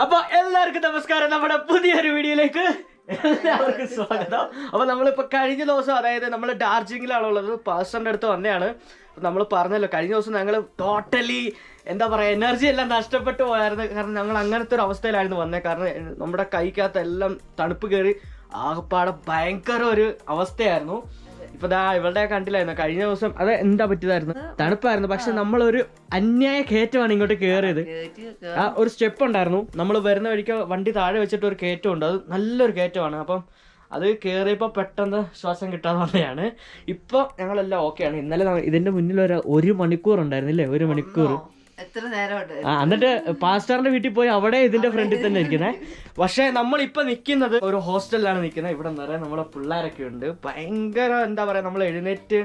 അപ്പൊ എല്ലാവർക്കും നമസ്കാരം നമ്മുടെ പുതിയൊരു വീഡിയോയിലേക്ക് എല്ലാവർക്കും സ്വാഗതം അപ്പൊ നമ്മളിപ്പോ കഴിഞ്ഞ ദിവസം അതായത് നമ്മൾ ഡാർജിലിംഗിലാണുള്ളത് പാസ്റ്ററിന്റെ അടുത്ത് വന്നതാണ് നമ്മൾ പറഞ്ഞല്ലോ കഴിഞ്ഞ ദിവസം ഞങ്ങൾ ടോട്ടലി എന്താ പറയാ എനർജി എല്ലാം നഷ്ടപ്പെട്ടു പോയായിരുന്നു കാരണം ഞങ്ങൾ അങ്ങനത്തെ ഒരു അവസ്ഥയിലായിരുന്നു വന്നത് കാരണം നമ്മുടെ കൈക്കകത്ത് എല്ലാം തണുപ്പ് കയറി ആകപ്പാടെ ഭയങ്കര ഒരു അവസ്ഥയായിരുന്നു ഇപ്പൊ ദാ ഇവളുടെ കണ്ടില്ലായിരുന്നു കഴിഞ്ഞ ദിവസം അത് എന്താ പറ്റിയതായിരുന്നു തണുപ്പായിരുന്നു പക്ഷെ നമ്മളൊരു അന്യായ കയറ്റമാണ് ഇങ്ങോട്ട് കയറിയത് ആ ഒരു സ്റ്റെപ്പ് ഉണ്ടായിരുന്നു നമ്മൾ വരുന്ന വഴിക്ക് വണ്ടി താഴെ വെച്ചിട്ട് ഒരു കയറ്റം ഉണ്ട് അത് നല്ലൊരു കയറ്റമാണ് അപ്പം അത് കയറിയപ്പോൾ പെട്ടെന്ന് ശ്വാസം കിട്ടാതെ വന്നതാണ് ഇപ്പൊ ഞങ്ങളെല്ലാം ഓക്കെയാണ് ഇന്നലെ നമ്മ- ഇതിന്റെ മുന്നിൽ ഒരു ഒരു മണിക്കൂർ ഉണ്ടായിരുന്നില്ലേ ഒരു മണിക്കൂർ എത്ര നേരമുണ്ട് ആ എന്നിട്ട് പാസ്റ്ററിന്റെ വീട്ടിൽ പോയി അവിടെ ഇതിന്റെ ഫ്രണ്ടിൽ തന്നെ ഇരിക്കുന്നത് പക്ഷെ നമ്മൾ ഇപ്പൊ നിൽക്കുന്നത് ഒരു ഹോസ്റ്റലിലാണ് നിൽക്കുന്നത് ഇവിടെ നിറയെ നമ്മുടെ പിള്ളേരൊക്കെ ഉണ്ട് ഭയങ്കര എന്താ പറയാ നമ്മൾ എഴുന്നേറ്റ്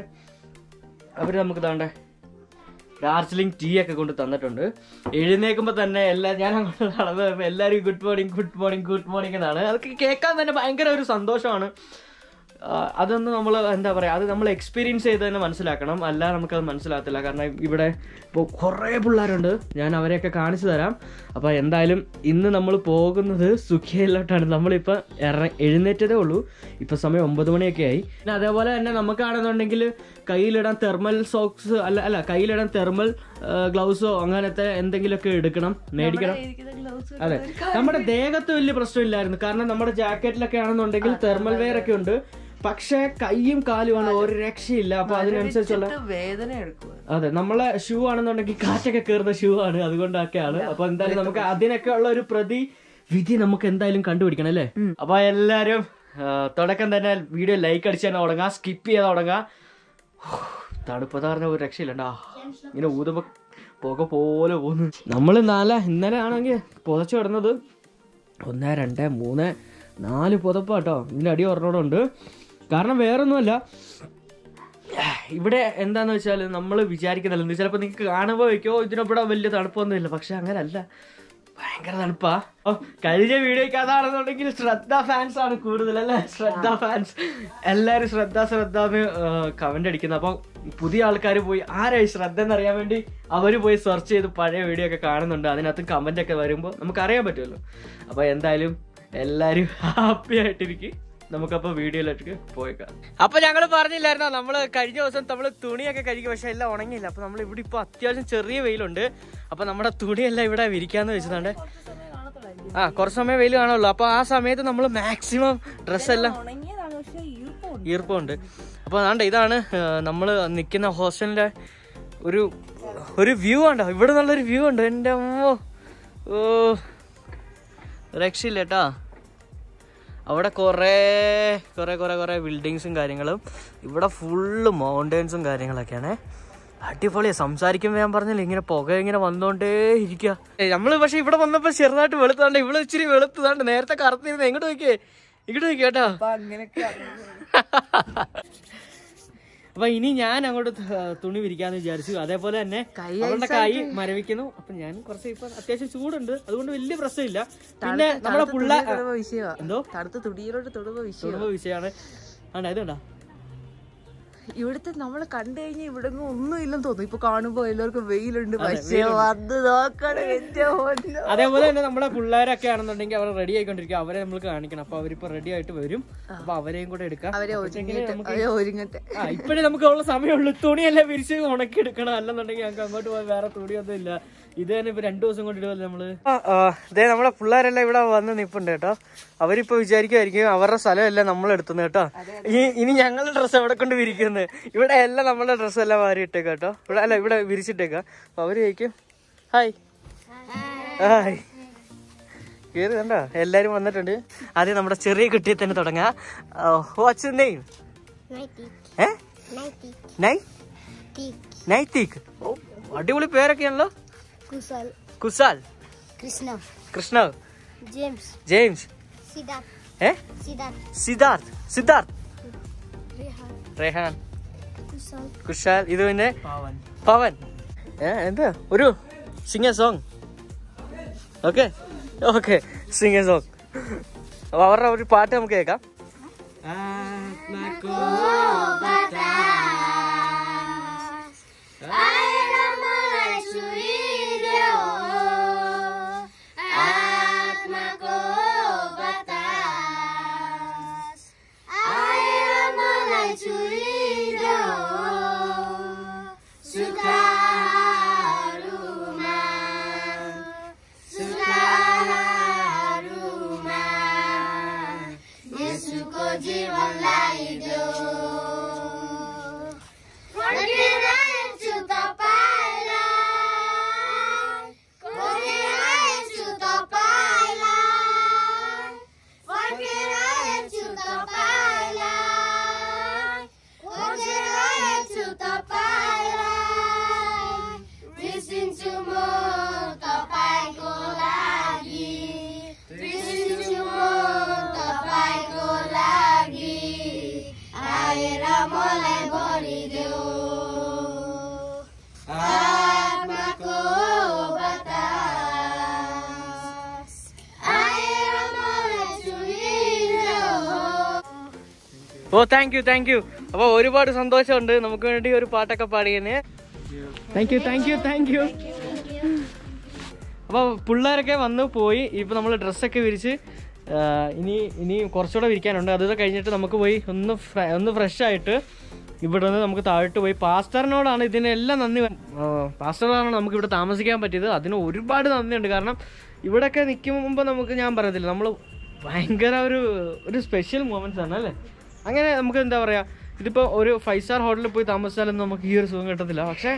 അവര് നമുക്ക് താണ്ടേ ഡാർജിലിംഗ് ടീ ഒക്കെ കൊണ്ട് തന്നിട്ടുണ്ട് എഴുന്നേക്കുമ്പോ തന്നെ എല്ലാ ഞാൻ അങ്ങോട്ട് നടന്നു വരുമ്പോ എല്ലാവരും good morning good morning good morning എന്നാണ് അതൊക്കെ കേൾക്കാൻ തന്നെ ഭയങ്കര ഒരു സന്തോഷമാണ് ആ, അതൊന്ന് നമ്മൾ എന്താ പറയുക അത് നമ്മൾ എക്സ്പീരിയൻസ് ചെയ്ത് തന്നെ മനസ്സിലാക്കണം അല്ലാതെ നമുക്കത് മനസ്സിലാകത്തില്ല കാരണം ഇവിടെ ഇപ്പോൾ കുറേ പിള്ളേരുണ്ട് ഞാൻ അവരെയൊക്കെ കാണിച്ചു തരാം അപ്പോൾ എന്തായാലും ഇന്ന് നമ്മൾ പോകുന്നത് സുഖിയയിലോട്ടാണ് നമ്മളിപ്പോൾ ഇറ എഴുന്നേറ്റതേ ഉള്ളൂ ഇപ്പോൾ സമയം ഒമ്പത് മണിയൊക്കെ ആയി പിന്നെ അതേപോലെ തന്നെ നമുക്കാണെന്നുണ്ടെങ്കിൽ കയ്യിലിടാൻ തെർമൽ സോക്സ് അല്ല അല്ല കയ്യിലിടാൻ തെർമൽ ഗ്ലൗസോ അങ്ങനത്തെ എന്തെങ്കിലുമൊക്കെ എടുക്കണം മേടിക്കണം അതെ നമ്മുടെ ദേഹത്ത് വലിയ പ്രശ്നമില്ലായിരുന്നു കാരണം നമ്മുടെ ജാക്കറ്റിലൊക്കെ ആണെന്നുണ്ടെങ്കിൽ തെർമൽ വെയർ ഒക്കെ ഉണ്ട് പക്ഷെ കൈയും കാലുമാണ് ഒരു രക്ഷയില്ല അപ്പൊ അതിനനുസരിച്ചുള്ള വേദന എടുക്കുക അതെ നമ്മളെ ഷൂ ആണെന്നുണ്ടെങ്കിൽ കാറ്റൊക്കെ കയറുന്ന ഷൂ ആണ് അതുകൊണ്ടൊക്കെയാണ് അപ്പൊ എന്തായാലും നമുക്ക് അതിനൊക്കെ ഉള്ള ഒരു പ്രതി വിധി നമുക്ക് എന്തായാലും കണ്ടുപിടിക്കണം അല്ലേ അപ്പൊ എല്ലാരും ആ, തുടക്കം തന്നെ വീഡിയോ ലൈക്ക് അടിച്ച് തന്നെ തുടങ്ങാം സ്കിപ്പ് ചെയ്ത് തുടങ്ങാം തണുപ്പത പറഞ്ഞ ഒരു രക്ഷയില്ലണ്ടാ ഇങ്ങനെ ഊതുമ്പോ പുക പോലെ പോകുന്നു നമ്മൾ നാല ഇന്നലെ ആണെങ്കിൽ പുതച്ചു കിടന്നത് ഒന്ന് രണ്ട് മൂന്ന് നാല് പുതപ്പാട്ടോ ഇതിൻ്റെ അടി ഒരെണ്ണോടുണ്ട് കാരണം വേറൊന്നുമല്ല ഇവിടെ എന്താന്ന് വെച്ചാൽ നമ്മൾ വിചാരിക്കുന്നില്ല ചിലപ്പോൾ നിങ്ങൾക്ക് കാണുമ്പോൾ വയ്ക്കോ ഇതിനിവിടെ വലിയ തണുപ്പൊന്നും ഇല്ല പക്ഷെ അങ്ങനല്ല ഭയങ്കര തണുപ്പാ ഓ കഴിഞ്ഞ വീഡിയോക്ക് അതാണെന്നുണ്ടെങ്കിൽ ശ്രദ്ധ ഫാൻസ് ആണ് കൂടുതൽ അല്ലേ ശ്രദ്ധ ഫാൻസ് എല്ലാവരും ശ്രദ്ധ ശ്രദ്ധ എന്ന് കമന്റ് അടിക്കുന്നത് അപ്പോൾ പുതിയ ആൾക്കാർ പോയി ആരായി ശ്രദ്ധ എന്നറിയാൻ വേണ്ടി അവർ പോയി സെർച്ച് ചെയ്ത് പഴയ വീഡിയോ ഒക്കെ കാണുന്നുണ്ട് അതിനകത്ത് കമന്റ് ഒക്കെ വരുമ്പോൾ നമുക്ക് അറിയാൻ പറ്റുമല്ലോ അപ്പോൾ എന്തായാലും എല്ലാവരും ഹാപ്പി ആയിട്ടിരിക്കും നമുക്കപ്പോ വീഡിയോയിലേക്ക് പോയേക്കാം അപ്പൊ ഞങ്ങൾ പറഞ്ഞില്ലായിരുന്നോ നമ്മള് കഴിഞ്ഞ ദിവസം നമ്മള് തുണിയൊക്കെ കഴിക്കും പക്ഷെ എല്ലാം ഉണങ്ങിയില്ല അപ്പൊ നമ്മൾ ഇവിടെ ഇപ്പൊ അത്യാവശ്യം ചെറിയ വെയിലുണ്ട് അപ്പൊ നമ്മുടെ തുണിയെല്ലാം ഇവിടെ വിരിക്കാന്ന് വെച്ചതാണ്ട് ആ കുറച്ച് സമയം വെയിൽ കാണുള്ളൂ അപ്പൊ ആ സമയത്ത് നമ്മൾ മാക്സിമം ഡ്രസ് എല്ലാം ഈർപ്പമുണ്ട് അപ്പൊ അതാണ്ട് ഇതാണ് നമ്മൾ നിൽക്കുന്ന ഹോസ്റ്റലിന്റെ ഒരു ഒരു വ്യൂ ഉണ്ടോ ഇവിടെ നല്ലൊരു വ്യൂ ഉണ്ട് എൻ്റെ അമ്മോ ഓ രക്ഷയില്ല കേട്ടാ അവിടെ കുറേ കുറേ കുറേ കുറേ ബിൽഡിങ്സും കാര്യങ്ങളും ഇവിടെ ഫുള്ള് മൗണ്ടൻസും കാര്യങ്ങളൊക്കെയാണ് അടിപൊളിയാ സംസാരിക്കുമ്പോൾ ഞാൻ പറഞ്ഞില്ല ഇങ്ങനെ പുക ഇങ്ങനെ വന്നോണ്ടേ ഇരിക്കുക നമ്മൾ പക്ഷെ ഇവിടെ വന്നപ്പോൾ ചെറുതായിട്ട് വെളുത്താണ്ട് ഇവിടെ ഇച്ചിരി വെളുത്തതാണ്ട് നേരത്തെ കറുത്തിരുന്ന് എങ്ങോട്ട് നോക്കിയേ ഇങ്ങോട്ട് നോക്കി കേട്ടോ അങ്ങനെയൊക്കെ അപ്പൊ ഇനി ഞാൻ അങ്ങോട്ട് ത- തുണി വിരിക്കാന്ന് വിചാരിച്ചു അതേപോലെ തന്നെ അവളുടെ കൈ മരവിക്കുന്നു അപ്പൊ ഞാൻ കുറച്ച് ഇപ്പൊ അത്യാവശ്യം ചൂടുണ്ട് അതുകൊണ്ട് വലിയ പ്രശ്നമില്ല പിന്നെ നമ്മുടെ പുള്ള വിഷയമാ എന്തോ തടുത്ത തുടിയിലോട്ട് തൊടുമ്പോ വിഷയം കുടുംബ വിഷയമാണ് ആണ്ടാ ഇതുണ്ടോ ഇവിടുത്തെ നമ്മള് കണ്ടു കഴിഞ്ഞാൽ ഇവിടെ ഒന്നും ഇല്ലെന്ന് തോന്നുന്നു ഇപ്പൊ കാണുമ്പോ എല്ലാവർക്കും വെയിലുണ്ട് പക്ഷേ വന്ന് നോക്കണം എന്റെ പൊന്നോ. അതേപോലെ തന്നെ നമ്മുടെ പിള്ളേരൊക്കെ ആണെന്നുണ്ടെങ്കിൽ അവർ റെഡി ആയിക്കൊണ്ടിരിക്കും അവരെ നമ്മൾ കാണിക്കണം അപ്പൊ അവരിപ്പോ റെഡി ആയിട്ട് വരും അപ്പൊ അവരെയും കൂടെ എടുക്കാം അവരെ അപ്പോഴത്തേക്കിന് ഒരുങ്ങിട്ട് നമുക്ക് അവരെ ഒരുങ്ങട്ടെ ആ ഇപ്പഴേ നമുക്ക് ഉള്ള സമയമുള്ളൂ തുണിയെല്ലാം വിരിച്ച് ഉണക്കി എടുക്കണം അല്ലെന്നുണ്ടെങ്കിൽ ഞങ്ങൾക്ക് അങ്ങോട്ട് പോയി വേറെ തുണിയൊന്നും ഇല്ല ഇത് തന്നെ ഇപ്പൊ രണ്ടു ദിവസം കൊണ്ട് ഇടുമല്ലോ നമ്മള് ഇതേ നമ്മളെ പിള്ളേരെല്ലാം ഇവിടെ വന്ന് നിപ്പുണ്ട് കേട്ടോ അവരിപ്പോ വിചാരിക്കുമായിരിക്കും അവരുടെ സ്ഥലമല്ല നമ്മൾ എടുത്തുന്നത് കേട്ടോ ഈ ഇനി ഞങ്ങളുടെ ഡ്രസ്സ് എവിടെ കൊണ്ട് വിരിക്കുന്നത് ഇവിടെ എല്ലാം നമ്മുടെ ഡ്രസ്സ് എല്ലാം വാരി ഇട്ടേക്കാം കേട്ടോ ഇവിടെ അല്ല ഇവിടെ വിരിച്ചിട്ടേക്കാം അപ്പൊ അവര് ചോദിക്കും ഹായ് ഹായ് കേറി കണ്ടോ എല്ലാരും വന്നിട്ടുണ്ട് ആദ്യം നമ്മുടെ ചെറിയ കുട്ടിയെ തന്നെ തുടങ്ങാം വാട്സ് നെയിം ഏ നൈ നൈതിക് ഓ അടിപൊളി പേരൊക്കെയാണല്ലോ कुशल കുസാൽ कृष्ण കൃഷ്ണ जेम्स ജെയിംസ് सिद्धार्थ ഏ सिद्धार्थ സിദ്ധാർത്ഥ് സിദ്ധാർത്ഥ് रेहान റെഹാൻ कुशल കുഷാൽ ഇത് പിന്നെ പവൻ ഏ എന്താ ഒരു sing a song okay okay sing a song അപ്പൊ അവരുടെ ഒരു പാട്ട് നമുക്ക് കേൾക്കാം I जीवनलाई देऊ फर्केर हेर्छु तपाईँलाई फर्केर हेर्छु तपाईँलाई फर्केर हेर्छु तपाईँलाई खोजेर हेर्छु तपाईँलाई बिर्सिन्छु म तपाईँको लागि बिर्सिन्छु म तपाईँको लागि आएर मलाई भरिदेऊ आत्माको बतास आएर मलाई छुइदेऊ ഓ താങ്ക് യു താങ്ക് യു അപ്പൊ ഒരുപാട് സന്തോഷമുണ്ട് നമുക്ക് വേണ്ടി ഒരു പാട്ടൊക്കെ പാടിയതിന് thank you thank you thank you അപ്പൊ പിള്ളേരൊക്കെ വന്ന് പോയി ഇപ്പൊ നമ്മൾ ഡ്രസ്സൊക്കെ വിരിച്ച് ആ, ഇനി ഇനി കുറച്ചുകൂടെ വിരിക്കാനുണ്ട് അത് കഴിഞ്ഞിട്ട് നമുക്ക് പോയി ഒന്ന് ഫ്ര- ഒന്ന് ഫ്രഷ് ആയിട്ട് ഇവിടെ നിന്ന് നമുക്ക് താഴോട്ട് പോയി പാസ്റ്ററിനോടാണ് ഇതിനെല്ലാം നന്ദി പറ- ആ, പാസ്റ്ററിനാണ് നമുക്ക് ഇവിടെ താമസിക്കാൻ പറ്റിയത് അതിന് ഒരുപാട് നന്ദിയുണ്ട് കാരണം ഇവിടെയൊക്കെ നിൽക്കുമ്പോൾ നമുക്ക് ഞാൻ പറയത്തില്ല നമ്മൾ ഭയങ്കര ഒരു ഒരു സ്പെഷ്യൽ മൊമെന്റ്സ് ആണ് അല്ലേ അങ്ങനെ നമുക്ക് എന്താ പറയുക ഇതിപ്പോൾ ഒരു ഫൈവ് സ്റ്റാർ ഹോട്ടലിൽ പോയി താമസിച്ചാലൊന്നും നമുക്ക് ഈ ഒരു സുഖം കിട്ടത്തില്ല പക്ഷേ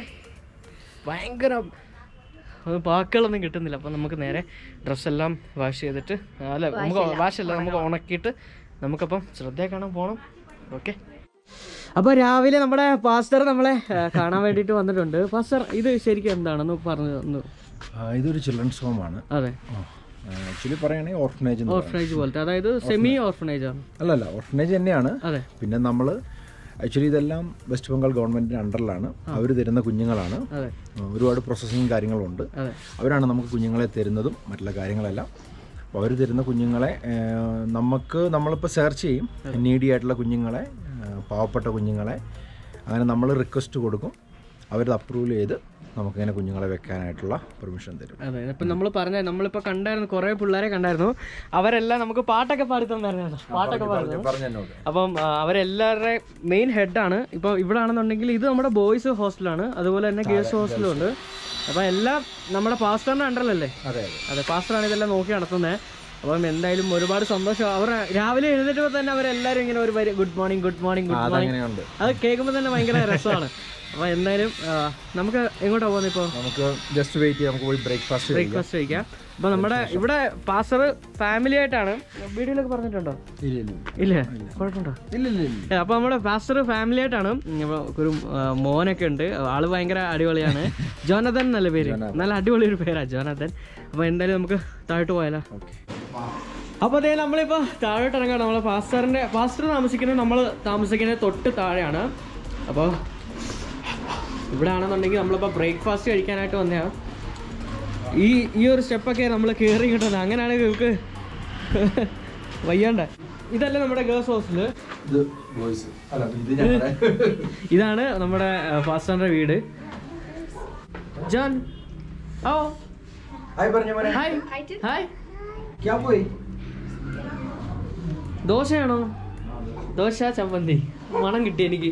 ഭയങ്കര അത് വാക്കുകളൊന്നും കിട്ടുന്നില്ല അപ്പം നമുക്ക് നേരെ ഡ്രസ്സെല്ലാം വാഷ് ചെയ്തിട്ട് അല്ല നമുക്ക് വാഷല്ല നമുക്ക് ഉണക്കിയിട്ട് നമുക്കപ്പം ശ്രദ്ധയെ കാണാൻ പോകണം ഓക്കെ അപ്പോൾ രാവിലെ നമ്മുടെ പാസ്റ്റർ നമ്മളെ ആ, കാണാൻ വേണ്ടിയിട്ട് വന്നിട്ടുണ്ട് പാസ്റ്റർ ഇത് ശരിക്കും എന്താണെന്ന് പറഞ്ഞു തന്നു ആ, ഇതൊരു ചിൽഡ്രൻസ് ഹോമാണ് അതെ ആക്ച്വലി പറയുകയാണെങ്കിൽ ഓർഫനേജ് എന്ന് പറയും. ഓർഫനേജ് പോലത്തെ അതായത് സെമി ഓർഫനേജ് ആണ് അല്ലല്ല ഓർഫനേജ് തന്നെയാണ് അതെ പിന്നെ നമ്മൾ ആക്ച്വലി ഇതെല്ലാം വെസ്റ്റ് ബംഗാൾ ഗവൺമെന്റിന്റെ അണ്ടറിലാണ് അവർ തരുന്ന കുഞ്ഞുങ്ങളാണ് അതെ ആ, ഒരുപാട് പ്രോസസ്സിങ് കാര്യങ്ങളുണ്ട് അതെ അവരാണ് നമുക്ക് കുഞ്ഞുങ്ങളെ തരുന്നതും മറ്റുള്ള കാര്യങ്ങളെല്ലാം അപ്പോൾ അവർ തരുന്ന കുഞ്ഞുങ്ങളെ ആ, നമുക്ക് നമ്മളിപ്പോൾ സെർച്ച് ചെയ്യും നീഡി ആയിട്ടുള്ള കുഞ്ഞുങ്ങളെ ആ, പാവപ്പെട്ട കുഞ്ഞുങ്ങളെ അങ്ങനെ നമ്മൾ റിക്വസ്റ്റ് കൊടുക്കും അവരത് അപ്രൂവൽ ചെയ്ത് നമുക്കിങ്ങനെ കുഞ്ഞുങ്ങളെ വെക്കാനായിട്ടുള്ള പെർമിഷൻ തരും അതെ ഇപ്പൊ നമ്മൾ പറഞ്ഞ നമ്മളിപ്പോ കണ്ടായിരുന്നു കുറെ പിള്ളേരെ കണ്ടായിരുന്നു അവരെല്ലാം നമുക്ക് പാട്ടൊക്കെ പാടി തന്നായിരുന്നു പാട്ടൊക്കെ പാടുന്നു പറഞ്ഞെന്നോട് അപ്പം ആ, അവരെല്ലാവരുടെ മെയിൻ ഹെഡാണ് ഇപ്പോൾ ഇവിടെ ആണെന്നുണ്ടെങ്കിൽ ഇത് നമ്മുടെ ബോയ്സ് ഹോസ്റ്റലാണ് അതുപോലെ തന്നെ ഗേൾസ് ഹോസ്റ്റലും ഉണ്ട് അപ്പം എല്ലാം നമ്മുടെ പാസ്റ്ററിന്റെ അണ്ടറിലല്ലേ അതെ അതെ അതെ പാസ്റ്ററാണ് ഇതെല്ലാം നോക്കി നടത്തുന്നത് അപ്പം എന്തായാലും ഒരുപാട് സന്തോഷം അവർ രാവിലെ എഴുന്നേറ്റപ്പോൾ തന്നെ അവരെല്ലാവരും ഇങ്ങനെ ഒരു good morning good morning good morning അങ്ങനെയുണ്ട് അത് കേൾക്കുമ്പോൾ തന്നെ ഭയങ്കര രസമാണ് അപ്പം എന്തായാലും ആ, നമുക്ക് എങ്ങോട്ടാ പോകുന്നത് ഇപ്പോൾ നമുക്ക് ജസ്റ്റ് വെയിറ്റ് ചെയ്യാം നമുക്ക് പോയി ബ്രേക്ക്ഫാസ്റ്റ് കഴിക്കാം ബ്രേക്ക്ഫാസ്റ്റ് കഴിക്കാം അപ്പം നമ്മുടെ ഇവിടെ പാസ്റ്റർ ഫാമിലി ആയിട്ടാണ് വീഡിയോയിലൊക്കെ പറഞ്ഞിട്ടുണ്ടോ ഇല്ല ഇല്ല ഇല്ലേ കുഴപ്പമുണ്ടോ ഇല്ല ഇല്ല ഇല്ല ഏ, അപ്പൊ നമ്മുടെ പാസ്റ്റർ ഫാമിലി ആയിട്ടാണ് ഉം, അപ്പൊ ഒരു ആ, മോനൊക്കെ ഉണ്ട് ആള് ഭയങ്കര അടിപൊളിയാണ് ജോനതൻ എന്നല്ല പേര് നല്ല അടിപൊളി ഒരു പേരാ ജോനതൻ അപ്പൊ എന്തായാലും നമുക്ക് താഴോട്ട് പോയാലോ ഓക്കെ അപ്പൊ അതേ നമ്മളിപ്പോ താഴോട്ട് ഇറങ്ങാണ് നമ്മളെ പാസ്റ്ററിന്റെ പാസ്റ്റർ താമസിക്കുന്നത് നമ്മൾ താമസിക്കുന്നത് തൊട്ട് താഴെയാണ് അപ്പോൾ ഇവിടെ ആണെന്നുണ്ടെങ്കിൽ നമ്മളിപ്പോൾ ബ്രേക്ക്ഫാസ്റ്റ് കഴിക്കാനായിട്ട് വന്നതാണ് ഈ ഈ ഒരു സ്റ്റെപ്പൊക്കെ നമ്മൾ കയറി കിട്ടുന്നത് അങ്ങനെയാണെങ്കിൽ നമുക്ക് വയ്യാണ്ട ഇതല്ല നമ്മുടെ ഗേൾസ് ഹോസ്റ്റല് ഇത് ബോയ്സ് അല്ല ഇത് ഞങ്ങളുടെ ഇതാണ് നമ്മുടെ ഫാസ്റ്ററിന്റെ വീട് ജോൺ ഓ ഹായ് പറഞ്ഞ പോലെ ഹായ് ഹായ് ക്യാ പോയി ദോശയാണോ ദോശ ചമ്മന്തി മണം കിട്ടി എനിക്ക്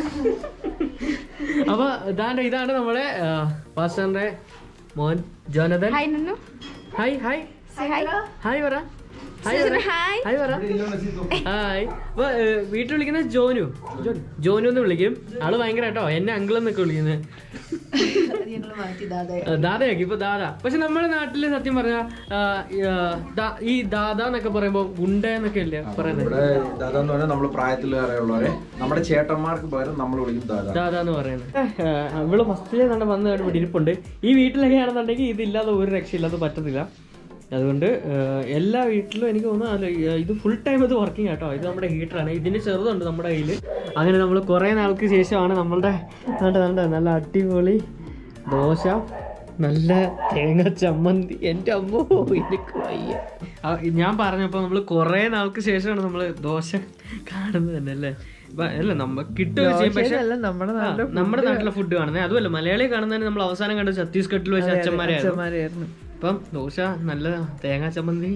അപ്പൊ ഇതാണ്ട് ഇതാണ് നമ്മുടെ ഫാസ്റ്ററിന്റെ മോൻ ജോനതൻ ഹായ് നന്നു ഹായ് ഹായ് ഹായ് ഹായ് പറ ഹായ് പറ ഹായ് ഹായ് പറ ഹായ് അപ്പൊ ഏഹ്, വീട്ടിൽ വിളിക്കുന്നത് ജോനു ജോൻ ജോനു എന്ന് വിളിക്കും ആള് ഭയങ്കര കേട്ടോ എന്നെ അങ്കിൾ എന്നൊക്കെ വിളിക്കുന്നത് ദാദയാക്കി ഇപ്പൊ ദാദ പക്ഷെ നമ്മുടെ നാട്ടില് സത്യം പറഞ്ഞ ഈ ദാദ എന്നൊക്കെ പറയുമ്പോ ഗുണ്ട എന്നൊക്കെ അല്ലേ പറയുന്നത് ഇവിടെ ദാദാ എന്ന് പറഞ്ഞാൽ നമ്മൾ പ്രായത്തിൽ അറിയുള്ളവരെ നമ്മുടെ ചേട്ടന്മാർക്ക് പകരം നമ്മൾ വിളിക്കും ദാദാ ദാദ എന്ന് പറയുന്നത് ഏഹ്, ഇവള് ഫസ്റ്റിലെ തന്നെ വന്ന് ഇവിടെ ഇരിപ്പുണ്ട് ഈ വീട്ടിലൊക്കെ ആണെന്നുണ്ടെങ്കിൽ ഇതില്ലാതെ ഒരു രക്ഷയില്ലാതെ പറ്റത്തില്ല അതുകൊണ്ട് ഏഹ്, എല്ലാ വീട്ടിലും എനിക്ക് തോന്നുന്നു അല്ല, ഏഹ്, ഇത് ഫുൾ ടൈം ഇത് വർക്കിംഗ് ആട്ടോ ഇത് നമ്മുടെ ഹീറ്ററാണ് ഇതിന്റെ ചെറുതുണ്ട് നമ്മുടെ കയ്യിൽ അങ്ങനെ നമ്മൾ കുറേ നാൾക്ക് ശേഷമാണ് നമ്മളുടെ കണ്ട കണ്ട നല്ല അടിപൊളി ദോശ നല്ല തേങ്ങ ചമ്മന്തി എൻ്റെ അമ്മോ എനിക്ക് വയ്യ ആ, ഞാൻ പറഞ്ഞപ്പോൾ നമ്മൾ കുറേ നാൾക്ക് ശേഷമാണ് നമ്മൾ ദോശ കാണുന്നത് തന്നെ അല്ലേ ഇപ്പൊ അല്ല നമുക്ക് കിട്ടുക ചെയ്യും പക്ഷെ അല്ല നമ്മുടെ ആ, നമ്മുടെ നാട്ടിലെ ഫുഡ് കാണുന്നത് അതുമല്ല മലയാളി കാണുന്നതിന് നമ്മൾ അവസാനം കണ്ടത് ഛത്തീസ്ഗഡിൽ വെച്ച അച്ഛന്മാരെയായിരുന്നു അച്ഛന്മാരായിരുന്നു ഇപ്പം ദോശ നല്ല തേങ്ങാ ചമ്മന്തി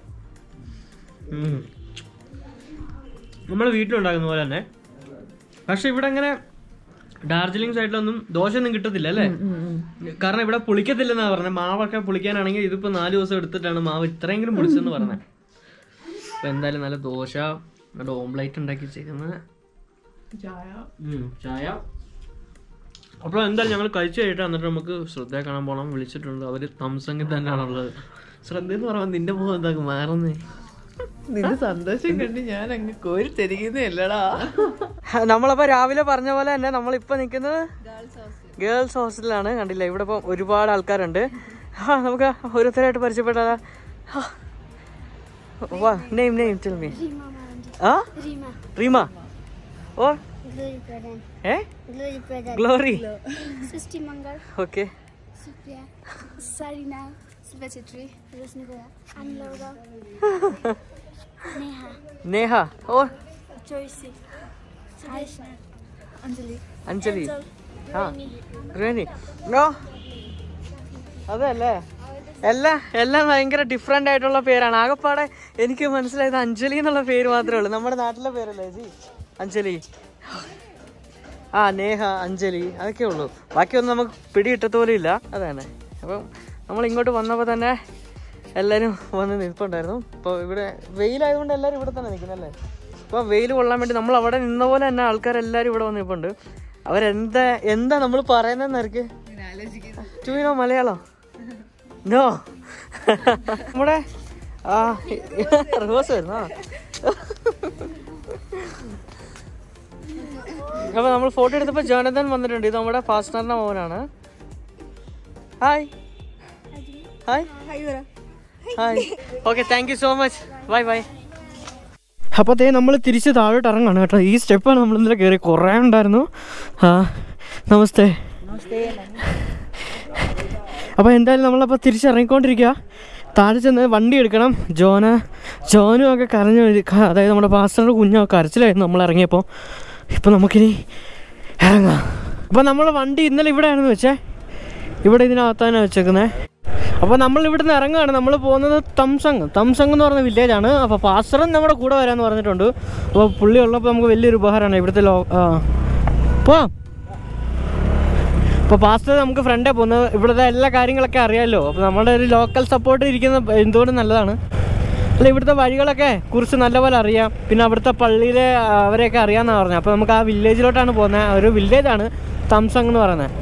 നമ്മൾ വീട്ടിലുണ്ടാക്കുന്ന പോലെ തന്നെ പക്ഷെ ഇവിടെ അങ്ങനെ ഡാർജിലിംഗ് സൈഡിലൊന്നും ദോശ ഒന്നും കിട്ടത്തില്ല അല്ലേ കാരണം ഇവിടെ പുളിക്കത്തില്ലെന്നാ പറഞ്ഞത് മാവൊക്കെ പുളിക്കാനാണെങ്കിൽ ഇതിപ്പോ നാല് ദിവസം എടുത്തിട്ടാണ് മാവ് ഇത്രയെങ്കിലും പുളിച്ചെന്ന് പറഞ്ഞത് അപ്പൊ എന്തായാലും നല്ല ദോശ ഇവിടെ ഓംലൈറ്റ് ഉണ്ടാക്കി വെച്ചേക്കുന്നത് ഉം, ചായ അപ്പോൾ എന്തായാലും ഞങ്ങൾ കഴിച്ചു കഴിഞ്ഞിട്ട് എന്നിട്ട് നമുക്ക് ശ്രദ്ധ കാണാൻ പോകണം വിളിച്ചിട്ടുണ്ട് അവർ തംസംഗിൽ തന്നെയാണുള്ളത് ശ്രദ്ധ എന്ന് പറയുമ്പോൾ നിന്റെ മുഖം എന്താ മാറുന്നേ നിന്റെ സന്തോഷം കണ്ട് ഞാൻ അങ്ങ് കോരി തരിക്കുന്നല്ലടാ നമ്മളപ്പോ രാവിലെ പറഞ്ഞ പോലെ തന്നെ നമ്മളിപ്പോ നിൽക്കുന്നത് ഗേൾസ് ഹോസ്റ്റലിലാണ് കണ്ടില്ല ഇവിടെ ഇപ്പൊ ഒരുപാട് ആൾക്കാരുണ്ട് ആ നമുക്ക് ഓരോരുത്തരായിട്ട് പരിചയപ്പെട്ടാ വാ നെയിം നെയിം ടെൽ മീ ആ Rima. റീമ ഓ Glory Pradhan. ഏ Glory Pradhan. Glory Srishti Mangal. Okay Supriya. Sarina. Silva Chetri. Rosni Goya. Anlaura. Neha. Neha ഓ Joyce. Aisha. Anjali. അഞ്ജലി ആ ഗ്രേനി നോ അതല്ലേ എല്ലാം എല്ലാം ഭയങ്കര ഡിഫറെന്റ് ആയിട്ടുള്ള പേരാണ് ആകെപ്പാടെ എനിക്ക് മനസ്സിലായത് അഞ്ജലി എന്നുള്ള പേര് മാത്രമേ ഉള്ളൂ നമ്മുടെ നാട്ടിലെ പേരല്ലേ ജി അഞ്ജലി ആ നേഹ അഞ്ജലി അതൊക്കെ ഉള്ളൂ ബാക്കിയൊന്നും നമുക്ക് പിടികിട്ടത്ത പോലും ഇല്ല അതാണ് അപ്പം നമ്മൾ ഇങ്ങോട്ട് വന്നപ്പോൾ തന്നെ എല്ലാവരും വന്ന് നിൽപ്പുണ്ടായിരുന്നു ഇപ്പോൾ ഇവിടെ വെയിലായതുകൊണ്ട് എല്ലാവരും ഇവിടെ തന്നെ നിൽക്കുന്നല്ലേ അപ്പോൾ വെയിൽ കൊള്ളാൻ വേണ്ടി നമ്മൾ അവിടെ നിന്ന പോലെ തന്നെ ആൾക്കാരെല്ലാവരും ഇവിടെ വന്ന് നിൽപ്പുണ്ട് അവരെന്താ എന്താ നമ്മൾ പറയുന്നതെന്നവർക്ക് ടൂനോ മലയാളം നോ നമ്മുടെ ആ റിവേഴ്സ് വരുന്നോ അപ്പൊ നമ്മൾ ഫോട്ടോ എടുത്തപ്പോ ജോനതൻ വന്നിട്ടുണ്ട് ഇത് നമ്മുടെ ഫാസ്റ്ററിന്റെ മോനാണ് hi hi hi okay thank you so much bye bye അപ്പോൾ അതേ നമ്മൾ തിരിച്ച് താഴോട്ട് ഇറങ്ങാണ് കേട്ടോ ഈ സ്റ്റെപ്പാണ് നമ്മൾ ഇന്നലെ കയറി കുറേ ഉണ്ടായിരുന്നു ആ നമസ്തേ അപ്പോൾ എന്തായാലും നമ്മളപ്പോൾ തിരിച്ചിറങ്ങിക്കൊണ്ടിരിക്കുക താഴെ ചെന്ന് വണ്ടി എടുക്കണം ജോന ജോനും ഒക്കെ കരഞ്ഞു വരി- ക- അതായത് നമ്മുടെ പാസ്റ്ററുടെ കുഞ്ഞൊക്കെ കരച്ചിലായിരുന്നു നമ്മൾ ഇറങ്ങിയപ്പോൾ ഇപ്പം നമുക്കിനി ഇറങ്ങാം അപ്പോൾ നമ്മൾ വണ്ടി ഇന്നലെ ഇവിടെയാണെന്ന് വെച്ചേ ഇവിടെ ഇതിനകത്താണ് വെച്ചേക്കുന്നത് അപ്പോൾ നമ്മൾ ഇവിടുന്ന് ഇറങ്ങുകയാണ് നമ്മൾ പോകുന്നത് തംസങ് തംസങ് എന്ന് പറഞ്ഞ വില്ലേജാണ് അപ്പോൾ പാസ്റ്ററും നമ്മുടെ കൂടെ വരാമെന്ന് പറഞ്ഞിട്ടുണ്ട് അപ്പോൾ പുള്ളി ഉള്ളപ്പോൾ നമുക്ക് വലിയൊരു ഉപകാരമാണ് ഇവിടുത്തെ ലോ ആ പോവാം അപ്പോൾ പാസ്റ്റർ നമുക്ക് ഫ്രണ്ടേ പോകുന്നത് ഇവിടുത്തെ എല്ലാ കാര്യങ്ങളൊക്കെ അറിയാമല്ലോ അപ്പോൾ നമ്മുടെ ഒരു ലോക്കൽ സപ്പോർട്ട് ഇരിക്കുന്ന എന്തുകൊണ്ടും നല്ലതാണ് അല്ല ഇവിടുത്തെ വഴികളൊക്കെ കുറിച്ച് നല്ലപോലെ അറിയാം പിന്നെ അവിടുത്തെ പള്ളിയിലെ ആ, അവരെയൊക്കെ അറിയാമെന്നാണ് പറഞ്ഞത് അപ്പോൾ നമുക്ക് ആ വില്ലേജിലോട്ടാണ് പോകുന്നത് ഒരു വില്ലേജാണ് തംസങ് എന്ന് പറയുന്നത്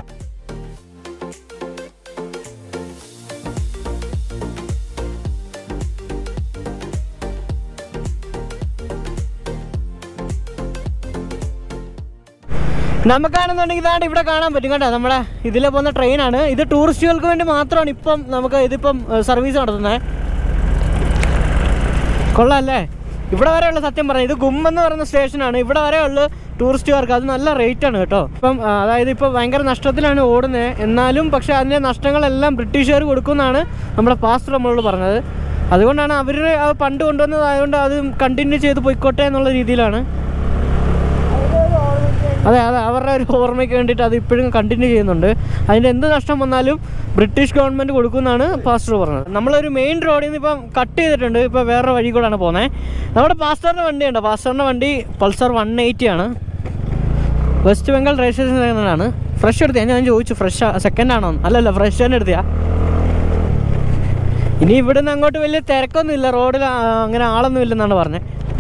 നമുക്കാണെന്നുണ്ടെങ്കിൽ ഇതാണ്ട് ഇവിടെ കാണാൻ പറ്റും കേട്ടോ നമ്മുടെ ഇതിലെ പോകുന്ന ട്രെയിനാണ് ഇത് ടൂറിസ്റ്റുകൾക്ക് വേണ്ടി മാത്രമാണ് ഇപ്പം നമുക്ക് ഇതിപ്പം സർവീസ് നടത്തുന്നത് കൊള്ളാല്ലേ ഇവിടെ വരെയുള്ള സത്യം പറഞ്ഞാൽ ഇത് ഗും എന്ന് പറയുന്ന സ്റ്റേഷനാണ് ഇവിടെ വരെയുള്ള ടൂറിസ്റ്റുകാർക്ക് അത് നല്ല റേറ്റ് ആണ് കേട്ടോ ഇപ്പം ആ, അതായത് ഇപ്പോൾ ഭയങ്കര നഷ്ടത്തിലാണ് ഓടുന്നത് എന്നാലും പക്ഷേ അതിൻ്റെ നഷ്ടങ്ങളെല്ലാം ബ്രിട്ടീഷുകാർ കൊടുക്കുമെന്നാണ് നമ്മുടെ പാസ്റ്റർ നമ്മളോട് പറഞ്ഞത് അതുകൊണ്ടാണ് അവർ അത് പണ്ട് കൊണ്ടുവന്നതായതുകൊണ്ട് അത് കണ്ടിന്യൂ ചെയ്ത് പോയിക്കോട്ടെ എന്നുള്ള രീതിയിലാണ് അതെ അതെ അവരുടെ ഒരു ഓർമ്മയ്ക്ക് വേണ്ടിയിട്ട് അത് ഇപ്പോഴും കണ്ടിന്യൂ ചെയ്യുന്നുണ്ട് അതിൻ്റെ എന്ത് നഷ്ടം വന്നാലും ബ്രിട്ടീഷ് ഗവൺമെൻറ് കൊടുക്കുമെന്നാണ് പാസ്റ്റർ പറഞ്ഞത് നമ്മളൊരു മെയിൻ റോഡിൽ നിന്ന് ഇപ്പം കട്ട് ചെയ്തിട്ടുണ്ട് ഇപ്പോൾ വേറെ വഴി കൂടെയാണ് പോകുന്നത് നമ്മുടെ പാസ്റ്ററിൻ്റെ വണ്ടിയുണ്ട് പാസ്റ്ററിൻ്റെ വണ്ടി പൾസർ വൺ എയ്റ്റി ആണ് വെസ്റ്റ് ബംഗാൾ രജിസ്ട്രേഷൻ ചെയ്യുന്നതാണ് ഫ്രഷ് എടുത്തിയാ ഞാൻ ചോദിച്ചു ഫ്രഷ് സെക്കൻഡ് ആണോ അല്ലല്ല ഫ്രഷ് തന്നെ എടുത്തിയാ ഇനി ഇവിടുന്ന് അങ്ങോട്ട് വലിയ തിരക്കൊന്നുമില്ല റോഡിൽ അങ്ങനെ ആളൊന്നും ഇല്ലെന്നാണ് പറഞ്ഞത്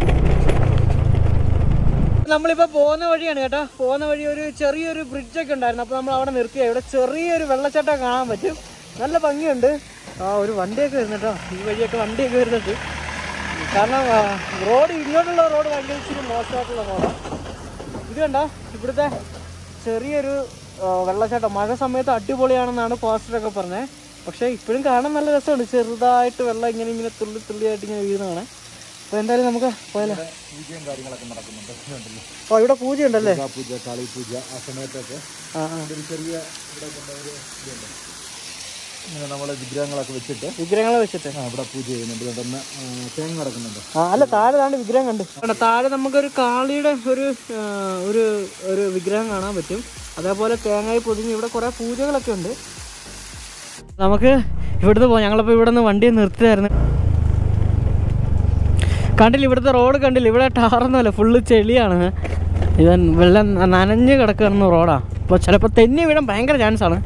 നമ്മളിപ്പോ പോകുന്ന വഴിയാണ് കേട്ടോ പോകുന്ന വഴി ഒരു ചെറിയൊരു ബ്രിഡ്ജ് ഒക്കെ ഉണ്ടായിരുന്നു അപ്പോൾ നമ്മൾ അവിടെ നിർത്തിയ ഇവിടെ ചെറിയൊരു വെള്ളച്ചാട്ടം കാണാൻ പറ്റും നല്ല ഭംഗിയുണ്ട് ആ ഒരു വണ്ടിയൊക്കെ വരുന്നു കേട്ടോ ഈ വഴിയൊക്കെ വണ്ടിയൊക്കെ വരുന്നുണ്ട് കാരണം ആ, റോഡ് ഇങ്ങോട്ടുള്ള റോഡ് ഭയങ്കര ഇച്ചിരി മോശമായിട്ടുള്ള റോഡാണ് ഇത് കണ്ടോ ഇവിടുത്തെ ചെറിയൊരു ആ, വെള്ളച്ചാട്ടം മഴ സമയത്ത് അടിപൊളിയാണെന്നാണ് പോസ്റ്ററൊക്കെ പറഞ്ഞത് പക്ഷേ ഇപ്പോഴും കാണാൻ നല്ല രസമുണ്ട് ചെറുതായിട്ട് വെള്ളം ഇങ്ങനെ ഇങ്ങനെ തുള്ളി തുള്ളിയായിട്ട് ഇങ്ങനെ വീഴുന്നതാണ് അപ്പോൾ എന്തായാലും നമുക്ക് പോയാലോ പൂജയും കാര്യങ്ങളൊക്കെ നടക്കുന്നുണ്ട് ഇതുണ്ടല്ലോ. ഓ ഇവിടെ പൂജയുണ്ടല്ലേ ദുർഗാ പൂജ കാളി പൂജ ആ സമയത്തൊക്കെ ആ ആ ഒരു ചെറിയ ഇവിടെ കൊണ്ടൊരു ഇതുണ്ട് ഇങ്ങനെ നമ്മൾ വിഗ്രഹങ്ങളൊക്കെ വെച്ചിട്ട് വിഗ്രഹങ്ങളെ വെച്ചിട്ട് ആ, ഇവിടെ പൂജ ചെയ്യുന്നുണ്ട് ഇവിടുന്ന് തേങ്ങ നടക്കുന്നുണ്ട് ആ അല്ല താഴെ താണ്ട് വിഗ്രഹം കണ്ട് കണ്ടോ, താഴെ നമുക്കൊരു കാളിയുടെ ഒരു ആ, ഒരു ഒരു വിഗ്രഹം കാണാൻ പറ്റും അതേപോലെ തേങ്ങായി പൊതിഞ്ഞ് ഇവിടെ കുറേ പൂജകളൊക്കെ ഉണ്ട് നമുക്ക് ഇവിടുന്ന് പോകാം ഞങ്ങളിപ്പോൾ ഇവിടെ നിന്ന് വണ്ടി നിർത്തിയായിരുന്നു കണ്ടില്ല ഇവിടുത്തെ റോഡ് കണ്ടില്ല ഇവിടെ ടാറൊന്നുമല്ല ഫുള്ള് ചെളിയാണ് ഇവൻ വെള്ളം നനഞ്ഞ് കിടക്കുന്ന റോഡാണ് അപ്പോൾ ചിലപ്പോൾ തെന്നി വീഴാൻ ഭയങ്കര ചാൻസ് ആണ്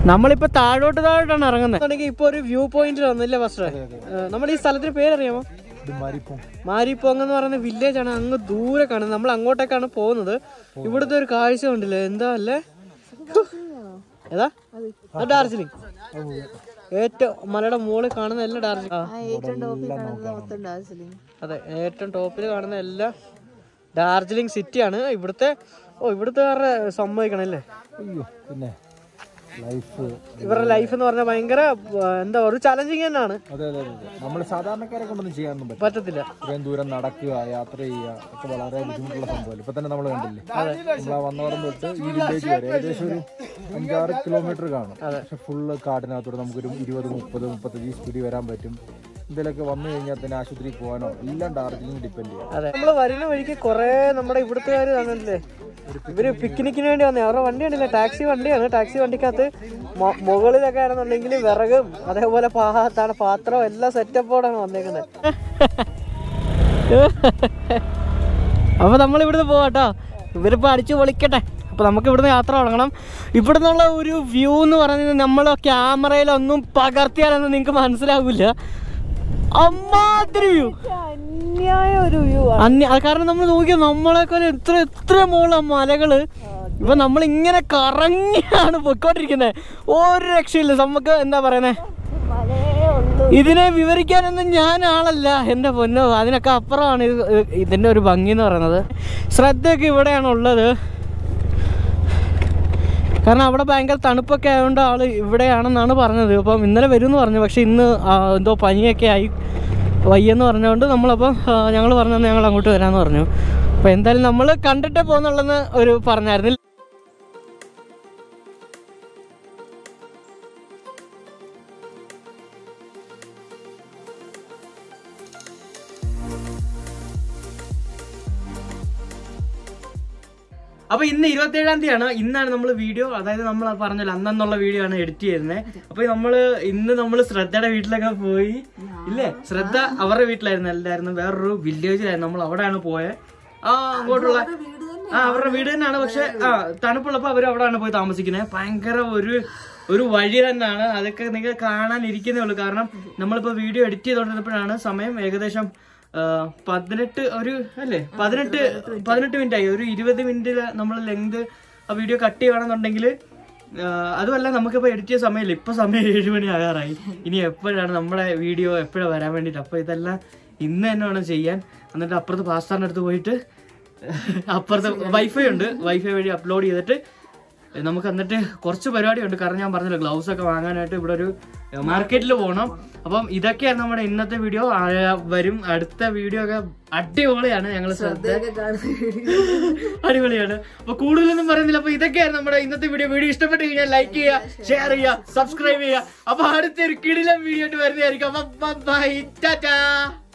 നമ്മളിപ്പോ താഴോട്ട് താഴോട്ടാണ് ഇറങ്ങുന്നത് ഇപ്പൊ ഒരു വ്യൂ പോയിന്റിൽ വന്നില്ലേ ഫസ്റ്റ് നമ്മൾ ഈ സ്ഥലത്തിന് പേരറിയാമോ മാരിപ്പോങ് എന്ന് പറയുന്ന വില്ലേജ് ആണ് അങ്ങ് ദൂരെ കാണുന്നത് നമ്മൾ അങ്ങോട്ടേക്കാണ് പോകുന്നത് ഇവിടുത്തെ ഒരു കാഴ്ച കണ്ടില്ലേ എന്താ അല്ലേ ഹു. ഏതാ അത് ഡാർജിലിംഗ് ഏറ്റവും മലയുടെ മുകളിൽ കാണുന്ന എല്ലാം ഡാർജിലിംഗ് ആ, ഏറ്റവും ടോപ്പിൽ കാണുന്നത് മൊത്തം ഡാർജിലിംഗ് അതെ ഏറ്റവും ടോപ്പിൽ കാണുന്ന എല്ലാം ഡാർജിലിംഗ് സിറ്റിയാണ് ഇവിടുത്തെ ഓ ഇവിടുത്തെ സമ്മതിക്കണം അല്ലേ അയ്യോ പിന്നെ ലൈഫ് ഇവരുടെ ലൈഫ് എന്ന് പറഞ്ഞാൽ ഭയങ്കര ആ, എന്താ ഒരു ചലഞ്ചിങ് തന്നെയാണ് അതെ അതെ അതെ നമ്മൾ സാധാരണക്കാരെ കൊണ്ടൊന്നും ചെയ്യാനൊന്നും പറ്റില്ല പറ്റത്തില്ല ഇത്രയും ദൂരം നടക്കുക യാത്ര ചെയ്യുക ഒക്കെ വളരെ ബുദ്ധിമുട്ടുള്ള സംഭവമല്ല ഇപ്പൊ തന്നെ നമ്മൾ കണ്ടില്ലേ നമ്മൾ ആ വന്നവരം തൊട്ട് ഈ വില്ലേജ് വരെ ഏകദേശം ഒരു അഞ്ചാറ് കിലോമീറ്റർ കാണും പക്ഷെ ഫുള്ള് കാട്ടിനകത്തോടെ നമുക്കൊരു ഇരുപത് മുപ്പത് മുപ്പത്തഞ്ച് സ്പീഡിൽ വരാൻ പറ്റും എന്തെങ്കിലുമൊക്കെ വന്നു കഴിഞ്ഞാൽ തന്നെ ആശുപത്രിയിൽ പോകാനോ എല്ലാം ഡാർജിലിംഗ് ഡിപ്പെൻഡ് ചെയ്യാം അതെ നമ്മൾ വരുന്ന വഴിക്ക് കുറെ നമ്മുടെ ഇവിടുത്തുകാർ കാണുന്നില്ലേ ഇവര് പിക്നിക്കിന് വേണ്ടി വന്നേ അവരുടെ വണ്ടി കണ്ടില്ലേ ടാക്സി വണ്ടിയാണ് ടാക്സി വണ്ടിക്കകത്ത് മൊ- മുകളിലൊക്കെ ആണെന്നുണ്ടെങ്കിൽ വിറകും അതേപോലെ പാത്താണ് പാത്രം എല്ലാം സെറ്റപ്പോടാണ് വന്നേക്കുന്നത് അപ്പൊ നമ്മൾ ഇവിടുന്ന് പോവാട്ടോ ഇവരിപ്പോ അടിച്ചു പൊളിക്കട്ടെ അപ്പൊ നമുക്ക് ഇവിടുന്ന് യാത്ര തുടങ്ങണം ഇവിടുന്നുള്ള ഒരു വ്യൂ എന്ന് പറയുന്നത് നമ്മൾ ക്യാമറയിലൊന്നും പകർത്തിയാലൊന്നും നിങ്ങൾക്ക് മനസ്സിലാവില്ല അമ്മാതിരി വ്യൂ അന്യായ ഒരു വ്യൂ അന്യ അത് കാരണം നമ്മൾ നോക്കിയാൽ നമ്മളെക്കാൾ എത്ര എത്ര മുകളിൽ മലകള് ഇപ്പൊ നമ്മൾ ഇങ്ങനെ കറങ്ങിയാണ് പൊയ്ക്കൊണ്ടിരിക്കുന്നത് ഒരു രക്ഷയില്ല നമുക്ക് എന്താ പറയുന്നേ ഇതിനെ വിവരിക്കാനൊന്നും ഞാൻ ആളല്ല എൻ്റെ പൊന്നോ അതിനൊക്കെ അപ്പുറമാണ് ഇത് ഇതിൻ്റെ ഒരു ഭംഗി എന്ന് പറയുന്നത് ശ്രദ്ധയൊക്കെ ഇവിടെയാണ് ഉള്ളത് കാരണം അവിടെ ഭയങ്കര തണുപ്പൊക്കെ ആയതുകൊണ്ട് ആൾ ഇവിടെയാണെന്നാണ് പറഞ്ഞത് അപ്പം ഇന്നലെ വരും എന്ന് പറഞ്ഞു പക്ഷെ ഇന്ന് ആ, എന്തോ പനിയൊക്കെ ആയി വയ്യെന്ന് പറഞ്ഞുകൊണ്ട് നമ്മളപ്പം ഞങ്ങൾ പറഞ്ഞു ഞങ്ങൾ അങ്ങോട്ട് വരാമെന്ന് പറഞ്ഞു അപ്പോൾ എന്തായാലും നമ്മൾ കണ്ടിട്ടേ പോകുന്നുള്ളെന്ന് ഒരു പറഞ്ഞായിരുന്നു അപ്പൊ ഇന്ന് ഇരുപത്തി ഏഴാം തീയതിയാണ് ഇന്നാണ് നമ്മൾ വീഡിയോ അതായത് നമ്മൾ പറഞ്ഞല്ലോ അന്നുള്ള വീഡിയോ ആണ് എഡിറ്റ് ചെയ്യുന്നത് അപ്പൊ നമ്മള് ഇന്ന് നമ്മൾ ശ്രദ്ധയുടെ വീട്ടിലൊക്കെ പോയി ഇല്ലേ ശ്രദ്ധ അവരുടെ വീട്ടിലായിരുന്നു അല്ലായിരുന്നു വേറൊരു വില്ലേജിലായിരുന്നു നമ്മൾ അവിടെയാണ് പോയത് ആ അങ്ങോട്ടുള്ള ആ അവരുടെ വീട് തന്നെയാണ് പക്ഷെ ആ തണുപ്പുള്ളപ്പോ അവർ അവിടെയാണ് പോയി താമസിക്കുന്നത് ഭയങ്കര ഒരു ഒരു വഴി തന്നെയാണ് അതൊക്കെ നിങ്ങൾ കാണാൻ ഇരിക്കുന്നേ ഉള്ളൂ കാരണം നമ്മളിപ്പോ വീഡിയോ എഡിറ്റ് ചെയ്തോണ്ടിരുന്നപ്പോഴാണ് സമയം ഏകദേശം ആ, പതിനെട്ട് ഒരു അല്ലേ പതിനെട്ട് പതിനെട്ട് മിനിറ്റ് ആയി ഒരു ഇരുപത് മിനിറ്റിൽ നമ്മൾ ലെങ്ത് ആ വീഡിയോ കട്ട് ചെയ്യുകയാണെന്നുണ്ടെങ്കിൽ അതുമല്ല നമുക്കിപ്പോൾ എഡിറ്റ് ചെയ്യാൻ സമയമില്ല ഇപ്പൊ സമയം ഏഴ് മണി ആകാറായി ഇനി എപ്പോഴാണ് നമ്മുടെ വീഡിയോ എപ്പോഴാണ് വരാൻ വേണ്ടിയിട്ട് അപ്പോൾ ഇതെല്ലാം ഇന്ന് തന്നെ വേണം ചെയ്യാൻ എന്നിട്ട് അപ്പുറത്ത് പാസ്താറിൻ്റെ അടുത്ത് പോയിട്ട് അപ്പുറത്ത് വൈഫൈ ഉണ്ട് വൈഫൈ വഴി അപ്ലോഡ് ചെയ്തിട്ട് നമുക്ക് എന്നിട്ട് കുറച്ച് പരിപാടിയുണ്ട് കാരണം ഞാൻ പറഞ്ഞല്ലോ ഗ്ലൗസ് ഒക്കെ വാങ്ങാനായിട്ട് ഇവിടെ ഒരു മാർക്കറ്റിൽ പോകണം അപ്പം ഇതൊക്കെയാണ് നമ്മുടെ ഇന്നത്തെ വീഡിയോ വരും അടുത്ത വീഡിയോ ഒക്കെ അടിപൊളിയാണ് ഞങ്ങൾ ശ്രദ്ധ അടിപൊളിയാണ് അപ്പൊ കൂടുതലൊന്നും പറയുന്നില്ല അപ്പൊ ഇതൊക്കെയാണ് നമ്മുടെ ഇന്നത്തെ വീഡിയോ വീഡിയോ ഇഷ്ടപ്പെട്ട് കഴിഞ്ഞാൽ ലൈക്ക് ചെയ്യുക ഷെയർ ചെയ്യുക സബ്സ്ക്രൈബ് ചെയ്യുക അപ്പൊ അടുത്തൊരു കിടിലം വീഡിയോ ആയിട്ട് വരുന്നതായിരിക്കും അപ്പൊ ബൈ ടാറ്റാ